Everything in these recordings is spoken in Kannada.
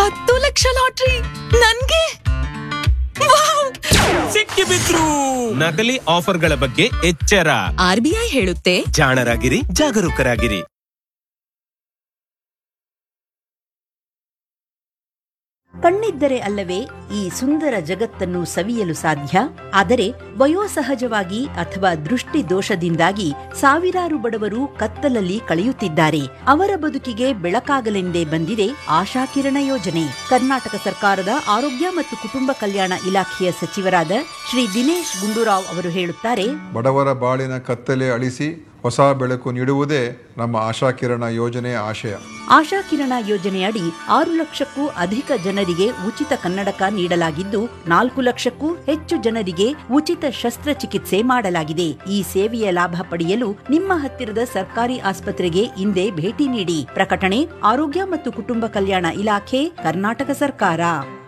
ಹತ್ತು ಲಕ್ಷ ಲಾಟ್ರಿ ನನ್ಗೆ ವಾವ್! ಸಿಕ್ಕಿಬಿದ್ರು ನಕಲಿ ಆಫರ್ಗಳ ಬಗ್ಗೆ ಎಚ್ಚರ ಆರ್ಬಿಐ ಹೇಳುತ್ತೆ ಜಾಣರಾಗಿರಿ ಜಾಗರೂಕರಾಗಿರಿ ಕಣ್ಣಿದ್ದರೆ ಅಲ್ಲವೇ ಈ ಸುಂದರ ಜಗತ್ತನ್ನು ಸವಿಯಲು ಸಾಧ್ಯ ಆದರೆ ವಯೋಸಹಜವಾಗಿ ಅಥವಾ ದೃಷ್ಟಿ ದೋಷದಿಂದಾಗಿ ಸಾವಿರಾರು ಬಡವರು ಕತ್ತಲಲ್ಲಿ ಕಳೆಯುತ್ತಿದ್ದಾರೆ ಅವರ ಬದುಕಿಗೆ ಬೆಳಕಾಗಲೆಂದೇ ಬಂದಿದೆ ಆಶಾಕಿರಣ ಯೋಜನೆ ಕರ್ನಾಟಕ ಸರ್ಕಾರದ ಆರೋಗ್ಯ ಮತ್ತು ಕುಟುಂಬ ಕಲ್ಯಾಣ ಇಲಾಖೆಯ ಸಚಿವರಾದ ಶ್ರೀ ದಿನೇಶ್ ಗುಂಡೂರಾವ್ ಅವರು ಹೇಳುತ್ತಾರೆ ಬಡವರ ಬಾಳಿನ ಕತ್ತಲೆ ಅಳಿಸಿ ಹೊಸ ಬೆಳಕು ನೀಡುವುದೇ ನಮ್ಮ ಆಶಾಕಿರಣ ಯೋಜನೆಯ ಆಶಯ ಆಶಾಕಿರಣ ಯೋಜನೆಯಡಿ ಆರು ಲಕ್ಷಕ್ಕೂ ಅಧಿಕ ಜನರಿಗೆ ಉಚಿತ ಕನ್ನಡಕ ನೀಡಲಾಗಿದ್ದು ನಾಲ್ಕು ಲಕ್ಷಕ್ಕೂ ಹೆಚ್ಚು ಜನರಿಗೆ ಉಚಿತ ಶಸ್ತ್ರಚಿಕಿತ್ಸೆ ಮಾಡಲಾಗಿದೆ ಈ ಸೇವೆಯ ಲಾಭ ಪಡೆಯಲು ನಿಮ್ಮ ಹತ್ತಿರದ ಸರ್ಕಾರಿ ಆಸ್ಪತ್ರೆಗೆ ಇಂದೇ ಭೇಟಿ ನೀಡಿ ಪ್ರಕಟಣೆ ಆರೋಗ್ಯ ಮತ್ತು ಕುಟುಂಬ ಕಲ್ಯಾಣ ಇಲಾಖೆ ಕರ್ನಾಟಕ ಸರ್ಕಾರ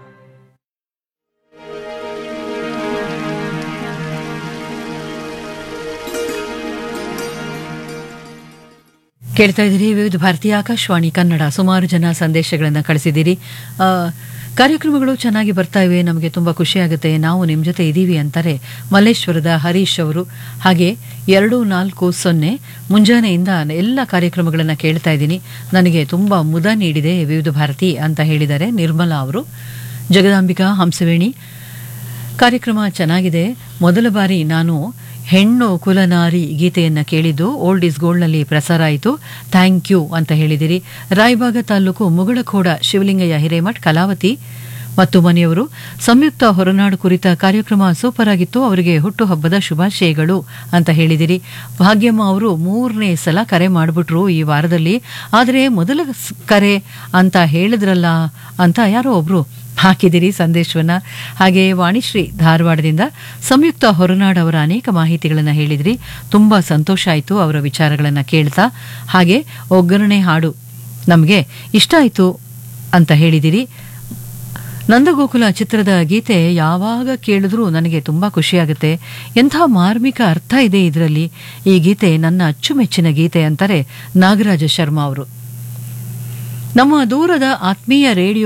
ಕೇಳ್ತಾ ಇದ್ದೀರಿ ವಿವಿಧ ಭಾರತೀಯ ಆಕಾಶವಾಣಿ ಕನ್ನಡ ಸುಮಾರು ಜನ ಸಂದೇಶಗಳನ್ನು ಕಳಿಸಿದ್ದೀರಿ ಆ, ಕಾರ್ಯಕ್ರಮಗಳು ಚೆನ್ನಾಗಿ ಬರ್ತಾ ಇವೆ ನಮಗೆ ತುಂಬ ಖುಷಿಯಾಗುತ್ತೆ ನಾವು ನಿಮ್ಮ ಜೊತೆ ಇದ್ದೀವಿ ಅಂತಾರೆ ಮಲ್ಲೇಶ್ವರದ ಹರೀಶ್ ಅವರು ಹಾಗೆ ಎರಡು ನಾಲ್ಕು ಸೊನ್ನೆ ಮುಂಜಾನೆಯಿಂದ ಎಲ್ಲ ಕಾರ್ಯಕ್ರಮಗಳನ್ನು ಕೇಳ್ತಾ ಇದ್ದೀನಿ ನನಗೆ ತುಂಬ ಮುದ ನೀಡಿದೆ ವಿವಿಧ ಭಾರತಿ ಅಂತ ಹೇಳಿದ್ದಾರೆ ನಿರ್ಮಲಾ ಅವರು ಜಗದಾಂಬಿಕಾ ಹಂಸವೇಣಿ ಕಾರ್ಯಕ್ರಮ ಚೆನ್ನಾಗಿದೆ ಮೊದಲ ಬಾರಿ ನಾನು ಹೆಣ್ಣು ಕುಲನಾರಿ ಗೀತೆಯನ್ನು ಕೇಳಿದ್ದು ಓಲ್ಡ್ ಇಸ್ ಗೋಲ್ಡ್ನಲ್ಲಿ ಪ್ರಸಾರ ಆಯಿತು ಥ್ಯಾಂಕ್ ಯು ಅಂತ ಹೇಳಿದಿರಿ ರಾಯಬಾಗ ತಾಲೂಕು ಮುಗಳಖೋಡ ಶಿವಲಿಂಗಯ್ಯ ಹಿರೇಮಠ್ ಕಲಾವತಿ ಮತ್ತು ಮನೆಯವರು ಸಂಯುಕ್ತ ಹೊರನಾಡು ಕುರಿತ ಕಾರ್ಯಕ್ರಮ ಸೂಪರ್ ಆಗಿತ್ತು ಅವರಿಗೆ ಹುಟ್ಟುಹಬ್ಬದ ಶುಭಾಶಯಗಳು ಅಂತ ಹೇಳಿದಿರಿ ಭಾಗ್ಯಮ್ಮ ಅವರು ಮೂರನೇ ಸಲ ಕರೆ ಮಾಡಿಬಿಟ್ರು ಈ ವಾರದಲ್ಲಿ ಆದರೆ ಮೊದಲ ಸ್- ಕರೆ ಅಂತ ಹೇಳಿದ್ರಲ್ಲ ಅಂತ ಯಾರೋ ಒಬ್ರು ಹಾಕಿದಿರಿ ಸಂದೇಶವನ್ನ ಹಾಗೆ ವಾಣಿಶ್ರೀ ಧಾರವಾಡದಿಂದ ಸಂಯುಕ್ತ ಹೊರನಾಡ್ ಅವರ ಅನೇಕ ಮಾಹಿತಿಗಳನ್ನು ಹೇಳಿದ್ರಿ ತುಂಬಾ ಸಂತೋಷ ಆಯಿತು ಅವರ ವಿಚಾರಗಳನ್ನು ಕೇಳ್ತಾ ಹಾಗೆ ಒಗ್ಗರಣೆ ಹಾಡು ನಮಗೆ ಇಷ್ಟ ಆಯಿತು ಅಂತ ಹೇಳಿದಿರಿ ನಂದಗೋಕುಲ ಚಿತ್ರದ ಗೀತೆ ಯಾವಾಗ ಕೇಳಿದ್ರೂ ನನಗೆ ತುಂಬ ಖುಷಿಯಾಗುತ್ತೆ ಎಂಥ ಮಾರ್ಮಿಕ ಅರ್ಥ ಇದೆ ಇದರಲ್ಲಿ ಈ ಗೀತೆ ನನ್ನ ಅಚ್ಚುಮೆಚ್ಚಿನ ಗೀತೆ ಅಂತಾರೆ ನಾಗರಾಜ ಶರ್ಮಾ ಅವರು ನಮ್ಮ ದೂರದ ಆತ್ಮೀಯ ರೇಡಿಯೋ